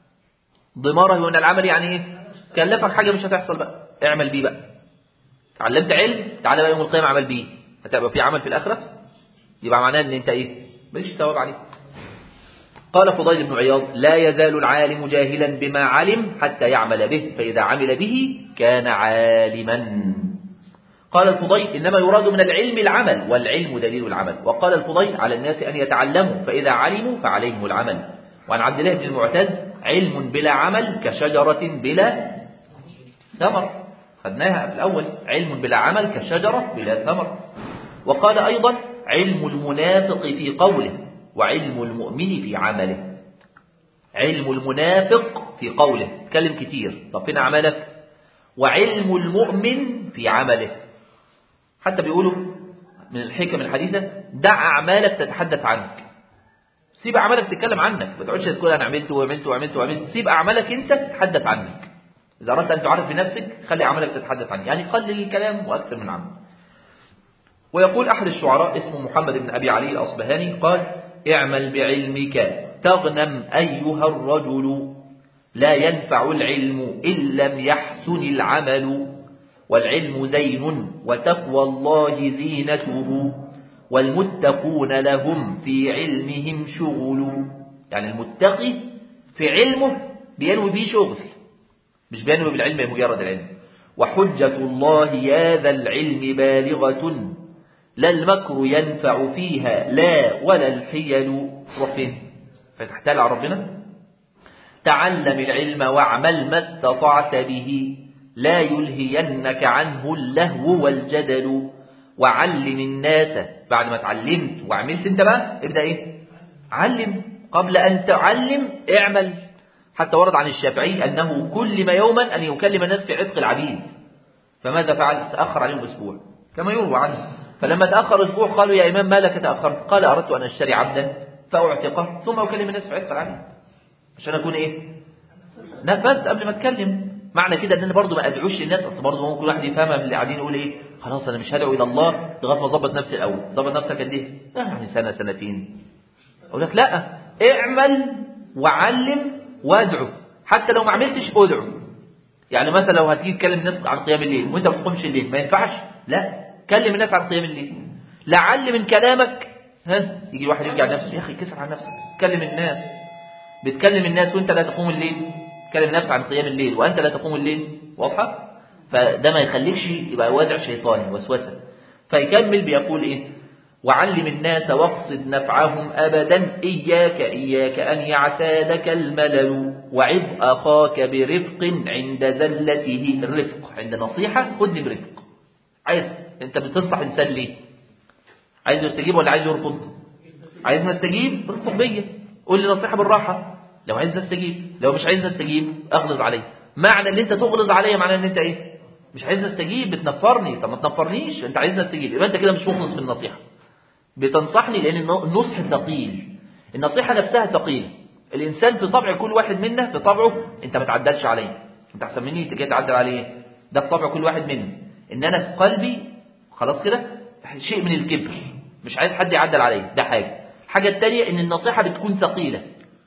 ضماره من العمل يعني ايه كلفك حاجة مش هتحصل بقى اعمل بيه بقى تعلمت علم تعالى بقى يوم القيامة اعمل بيه هتبقى في عمل في الآخرة يبقى معناه ان انت ايه ماليش ثواب عليه قال فضيل بن عياض لا يزال العالم جاهلا بما علم حتى يعمل به فإذا عمل به كان عالما قال الفضيل إنما يراد من العلم العمل والعلم دليل العمل وقال الفضيل على الناس أن يتعلموا فإذا علموا فعليهم العمل وعن عبد الله بن المعتز علم بلا عمل كشجرة بلا ثمر خدناها في الأول علم بلا عمل كشجرة بلا ثمر وقال أيضا علم المنافق في قوله وعلم المؤمن في عمله علم المنافق في قوله تكلم كتير طب فين أعمالك وعلم المؤمن في عمله حتى بيقولوا من الحكم الحديثة دع أعمالك تتحدث عنك سيب أعمالك تتكلم عنك ما تقعدش تقول أنا عملت وعملت وعملت وعملت سيب أعمالك أنت تتحدث عنك إذا أردت أن تعرف بنفسك خلي أعمالك تتحدث عنك يعني قلل الكلام وأكثر من عمل ويقول أحد الشعراء اسمه محمد بن أبي علي الأصبهاني قال اعمل بعلمك تغنم أيها الرجل لا ينفع العلم إن لم يحسن العمل والعلم زين وتقوى الله زينته والمتقون لهم في علمهم شغل يعني المتقي في علمه بينوي فيه شغل مش بينوي بالعلم مجرد العلم وحجة الله يا ذا العلم بالغة لا المكر ينفع فيها لا ولا الحيل روح فين فتحتال على ربنا تعلم العلم واعمل ما استطعت به لا يلهينك عنه اللهو والجدل وعلم الناس بعد ما اتعلمت وعملت انت بقى ابدأ ايه علم قبل ان تعلم اعمل حتى ورد عن الشافعي انه كل ما يوما ان يكلم الناس في عتق العبيد فماذا فعل تأخر عليهم اسبوع كما يروى عنه فلما تأخر اسبوع قالوا يا امام ما لك تأخرت قال اردت ان اشتري عبدا فاعتقه ثم اكلم الناس في عتق العبيد عشان اكون ايه نفذت قبل ما اتكلم معنى كده ان انا برضه ما ادعوش للناس اصل برضه ممكن واحد يفهمها من اللي قاعدين يقول ايه خلاص انا مش هدعو الى الله لغايه ما اظبط نفسي الاول ظبط نفسك قد ايه يعني سنه سنتين اقول لك لا اعمل وعلم وادعو حتى لو ما عملتش ادعو يعني مثلا لو هتيجي تكلم الناس عن قيام الليل وانت ما بتقومش الليل ما ينفعش لا كلم الناس عن قيام الليل لعل من كلامك ها يجي واحد يرجع نفسه يا اخي كسر عن نفسك كلم الناس بتكلم الناس وانت لا تقوم الليل تكلم الناس عن قيام الليل وانت لا تقوم الليل واضحه فده ما يخليكش يبقى وادع شيطاني وسوسه فيكمل بيقول ايه وعلم الناس واقصد نفعهم أبدا إياك إياك أن يعتادك الملل وعظ أخاك برفق عند زلته الرفق عند نصيحة خدني برفق عايز أنت بتنصح إنسان ليه عايز يستجيب ولا عايز يرفض عايز نستجيب ارفق بيا قول لي نصيحة بالراحة لو عايز نستجيب لو مش عايز نستجيب اغلظ عليه معنى ان انت تغلظ عليا معنى ان انت ايه مش عايز نستجيب بتنفرني طب ما تنفرنيش انت عايز نستجيب يبقى انت كده مش مخلص بالنصيحة بتنصحني لأن النصح ثقيل النصيحة نفسها ثقيل الإنسان في طبع كل واحد منا في طبعه أنت ما تعدلش عليه أنت أحسن مني أنت جاي تعدل عليه ده في طبع كل واحد منا إن أنا في قلبي خلاص كده شيء من الكبر مش عايز حد يعدل عليه ده حاجة الحاجة الثانية إن النصيحة بتكون ثقيلة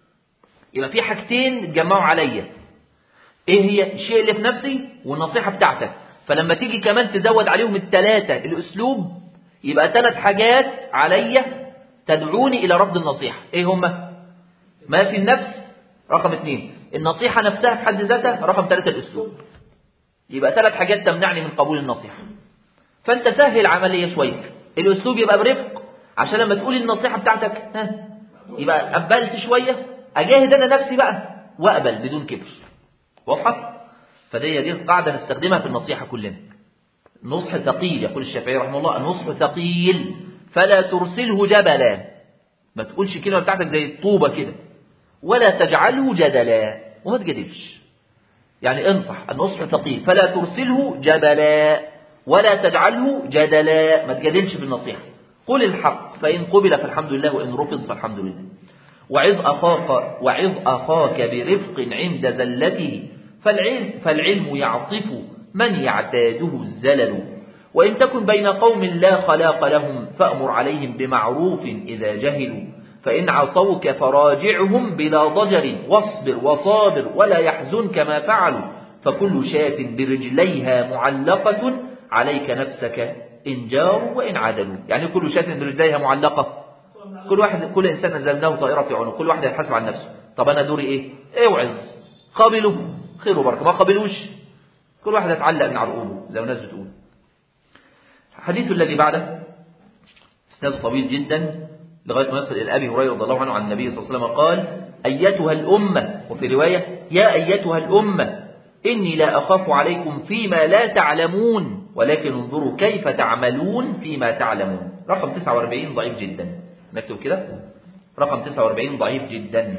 يبقى في حاجتين اتجمعوا عليا إيه هي الشيء اللي في نفسي والنصيحة بتاعتك فلما تيجي كمان تزود عليهم الثلاثة الأسلوب يبقى ثلاث حاجات عليا تدعوني إلى رفض النصيحة إيه هما ما في النفس رقم اثنين النصيحة نفسها في حد ذاتها رقم ثلاثة الأسلوب يبقى ثلاث حاجات تمنعني من قبول النصيحة فأنت سهل عملية شوية الأسلوب يبقى برفق عشان لما تقول النصيحة بتاعتك ها يبقى قبلت شوية أجاهد أنا نفسي بقى وأقبل بدون كبر واضحة فدي دي قاعدة نستخدمها في النصيحة كلنا نصح ثقيل يقول الشافعي رحمه الله النصح ثقيل فلا ترسله جبلا ما تقولش كلمة بتاعتك زي الطوبة كده ولا تجعله جدلا وما تجدلش يعني انصح النصح ثقيل فلا ترسله جبلا ولا تجعله جدلا ما تجادلش في النصيحة قل الحق فإن قبل فالحمد لله وإن رفض فالحمد لله وعظ أخاك وعظ أخاك برفق عند زلته فالعلم, فالعلم يعطف من يعتاده الزلل وإن تكن بين قوم لا خلاق لهم فأمر عليهم بمعروف إذا جهلوا فإن عصوك فراجعهم بلا ضجر واصبر وصابر ولا يحزنك ما فعلوا فكل شاة برجليها معلقة عليك نفسك إن جاروا وإن عدلوا يعني كل شاة برجليها معلقة كل واحد كل إنسان نزلناه طائرة في عنق كل واحد يتحاسب عن نفسه طب أنا دوري إيه اوعظ قابلوا خير وبركة ما قابلوش كل واحد يتعلق من عرقوبه زي ما الناس بتقول الحديث الذي بعده اسناد طويل جدا لغاية ما يصل إلى أبي هريرة رضي الله عنه عن النبي صلى الله عليه وسلم قال أيتها الأمة وفي رواية يا أيتها الأمة إني لا أخاف عليكم فيما لا تعلمون ولكن انظروا كيف تعملون فيما تعلمون رقم 49 ضعيف جدا نكتب كده رقم 49 ضعيف جدا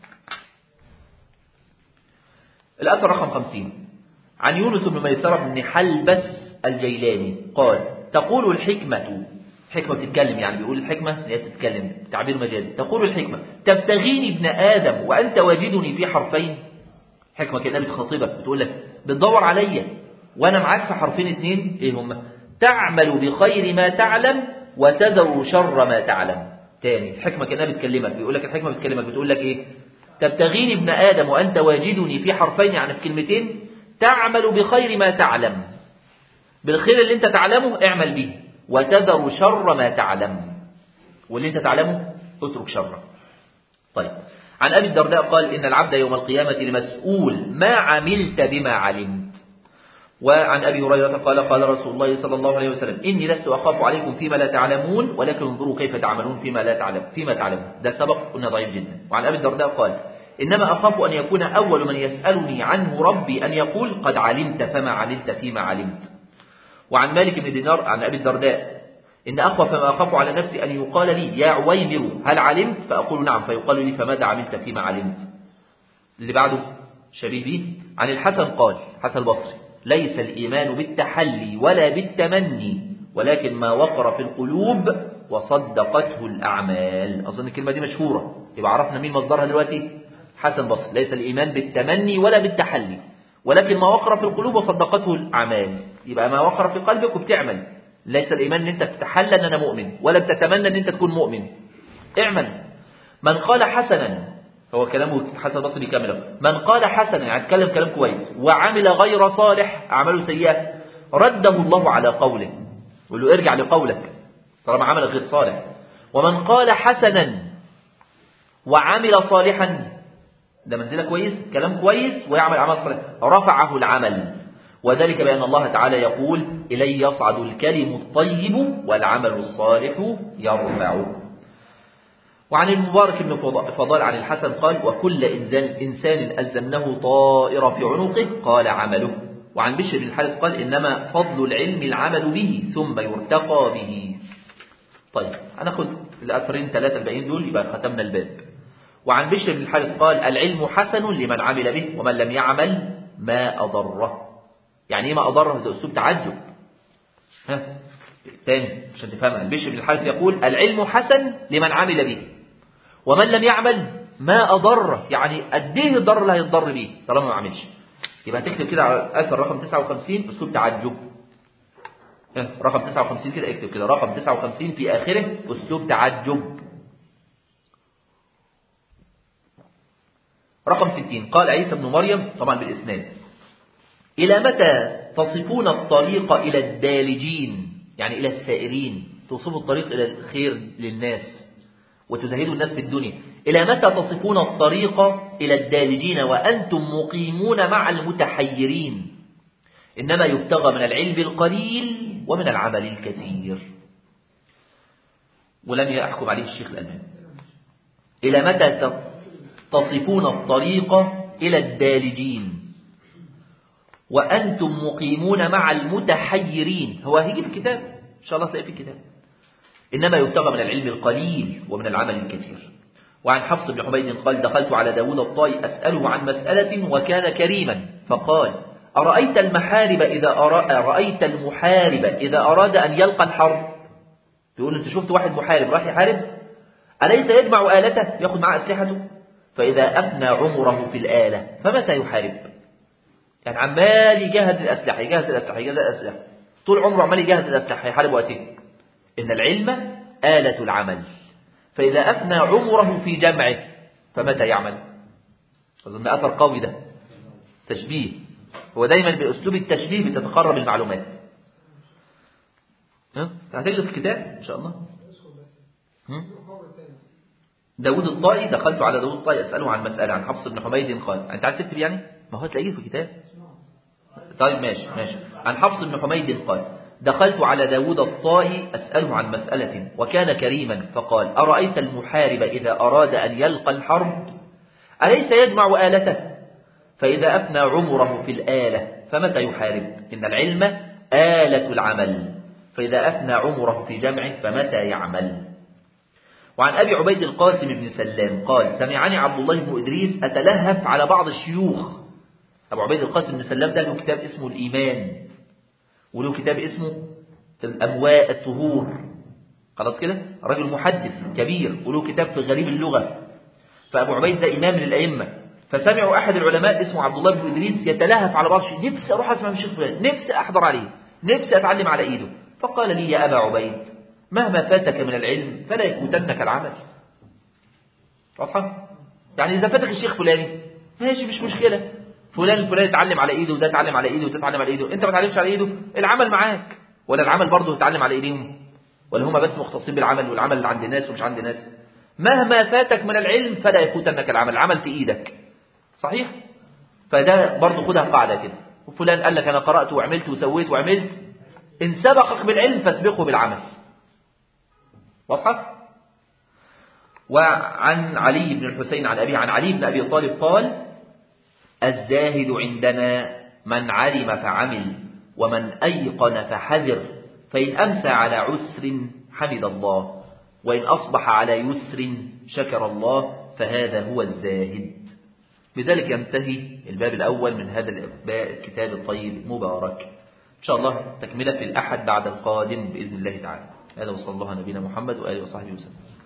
الأثر رقم 50 عن يونس بن ميسرة بن حلبس الجيلاني قال تقول الحكمة حكمة بتتكلم يعني بيقول الحكمة هي بتتكلم تعبير مجازي تقول الحكمة تبتغيني ابن آدم وأنت واجدني في حرفين حكمة كده بتخاطبك بتقول لك بتدور عليا وأنا معاك في حرفين اتنين إيه هما تعمل بخير ما تعلم وتذر شر ما تعلم تاني الحكمة كده بتكلمك بيقول لك الحكمة بتكلمك بتقول لك إيه تبتغيني ابن آدم وأنت واجدني في حرفين يعني في كلمتين تعمل بخير ما تعلم بالخير اللي انت تعلمه اعمل به وتذر شر ما تعلم واللي انت تعلمه اترك شره طيب عن أبي الدرداء قال إن العبد يوم القيامة لمسؤول ما عملت بما علمت وعن أبي هريرة قال قال رسول الله صلى الله عليه وسلم إني لست أخاف عليكم فيما لا تعلمون ولكن انظروا كيف تعملون فيما لا تعلم فيما تعلمون ده سبق قلنا ضعيف جدا وعن أبي الدرداء قال إنما أخاف أن يكون أول من يسألني عنه ربي أن يقول قد علمت فما عملت فيما علمت وعن مالك بن دينار عن أبي الدرداء إن أخوف ما أخاف على نفسي أن يقال لي يا عويمر هل علمت فأقول نعم فيقال لي فماذا عملت فيما علمت اللي بعده شبيه به عن الحسن قال حسن البصري ليس الإيمان بالتحلي ولا بالتمني ولكن ما وقر في القلوب وصدقته الأعمال أظن الكلمة دي مشهورة يبقى عرفنا مين مصدرها دلوقتي حسن بصري ليس الإيمان بالتمني ولا بالتحلي ولكن ما وقر في القلوب وصدقته الأعمال يبقى ما وقر في قلبك وبتعمل ليس الإيمان أن أنت تتحلى أن أنا مؤمن ولا بتتمنى أن أنت تكون مؤمن اعمل من قال حسنا هو كلامه حسن البصري كاملا من قال حسنا يعني اتكلم كلام كويس وعمل غير صالح أعماله سيئة رده الله على قوله يقول له ارجع لقولك طالما عمل غير صالح ومن قال حسنا وعمل صالحا ده منزله كويس كلام كويس ويعمل عمل صالح رفعه العمل وذلك بأن الله تعالى يقول إلي يصعد الكلم الطيب والعمل الصالح يرفعه وعن المبارك بن فضال عن الحسن قال وكل إنسان, إنسان ألزمناه طائر في عنقه قال عمله وعن بشر بن الحارث قال إنما فضل العلم العمل به ثم يرتقى به طيب هناخد الأثرين ثلاثة الباقيين دول يبقى ختمنا الباب وعن بشر بن الحارث قال العلم حسن لمن عمل به ومن لم يعمل ما أضره يعني ايه ما أضره ده أسلوب تعجب ها تاني عشان تفهمها البشر بن الحارث يقول العلم حسن لمن عمل به ومن لم يعمل ما أضره يعني أديه الضر اللي هيتضر به طالما ما عملش يبقى هتكتب كده على الأثر رقم 59 أسلوب تعجب ها رقم 59 كده اكتب كده رقم 59 في آخره أسلوب تعجب رقم 60 قال عيسى بن مريم طبعا بالإسناد إلى متى تصفون الطريق إلى الدالجين يعني إلى السائرين توصفوا الطريق إلى الخير للناس وتزهدوا الناس في الدنيا إلى متى تصفون الطريق إلى الدالجين وأنتم مقيمون مع المتحيرين إنما يبتغى من العلم القليل ومن العمل الكثير ولم يحكم عليه الشيخ الألباني إلى متى تصفون الطريق إلى الدالجين وأنتم مقيمون مع المتحيرين هو هيجي في الكتاب إن شاء الله تلاقي في الكتاب إنما يبتغى من العلم القليل ومن العمل الكثير وعن حفص بن حميد قال دخلت على داود الطائي أسأله عن مسألة وكان كريما فقال أرأيت المحارب إذا أرأيت المحارب إذا أراد أن يلقى الحرب يقول أنت شفت واحد محارب راح يحارب أليس يجمع آلته يأخذ معه أسلحته فإذا أفنى عمره في الآلة فمتى يحارب يعني عمال يجهز الأسلحة يجهز الأسلحة يجهز الأسلحة طول عمره عمال يجهز الأسلحة يحارب وقته إن العلم آلة العمل فإذا أفنى عمره في جمعه فمتى يعمل أظن أثر قوي ده تشبيه هو دايما بأسلوب التشبيه بتتقرب المعلومات ها هتجد في الكتاب إن شاء الله داود الطائي دخلت على داود الطائي أسأله عن مسألة عن حفص بن حميد قال أنت عايز تكتب يعني ما هو تلاقيه في الكتاب طيب ماشي ماشي عن حفص بن حميد قال دخلت على داود الطائي أسأله عن مسألة وكان كريما فقال أرأيت المحارب إذا أراد أن يلقى الحرب أليس يجمع آلته فإذا أفنى عمره في الآلة فمتى يحارب إن العلم آلة العمل فإذا أفنى عمره في جمعه فمتى يعمل وعن أبي عبيد القاسم بن سلام قال سمعني عبد الله بن إدريس أتلهف على بعض الشيوخ أبو عبيد القاسم بن سلام ده له كتاب اسمه الإيمان وله كتاب اسمه الأمواء الطهور خلاص كده رجل محدث كبير وله كتاب في غريب اللغة فأبو عبيد ده إمام من الأئمة فسمعوا أحد العلماء اسمه عبد الله بن إدريس يتلهف على بعض الشيء نفسي أروح أسمع من الشيخ فلان نفسي أحضر عليه نفسي أتعلم على إيده فقال لي يا أبا عبيد مهما فاتك من العلم فلا يفوتنك العمل واضحة؟ يعني إذا فاتك الشيخ فلاني ماشي مش مشكلة فلان الفلاني اتعلم على ايده وده اتعلم على ايده وده اتعلم على ايده انت ما اتعلمش على ايده العمل معاك ولا العمل برضه اتعلم على ايديهم ولا هم بس مختصين بالعمل والعمل اللي عند ناس ومش عند ناس مهما فاتك من العلم فلا يفوتنك العمل العمل في ايدك صحيح فده برضه خدها قاعده كده وفلان قال لك انا قرات وعملت وسويت وعملت ان سبقك بالعلم فاسبقه بالعمل واضحه وعن علي بن الحسين عن أبيه عن علي بن أبي طالب قال الزاهد عندنا من علم فعمل ومن أيقن فحذر فإن أمسى على عسر حمد الله وإن أصبح على يسر شكر الله فهذا هو الزاهد بذلك ينتهي الباب الأول من هذا الكتاب الطيب المبارك إن شاء الله تكملة في الأحد بعد القادم بإذن الله تعالى هذا وصلى الله نبينا محمد وآله وصحبه وسلم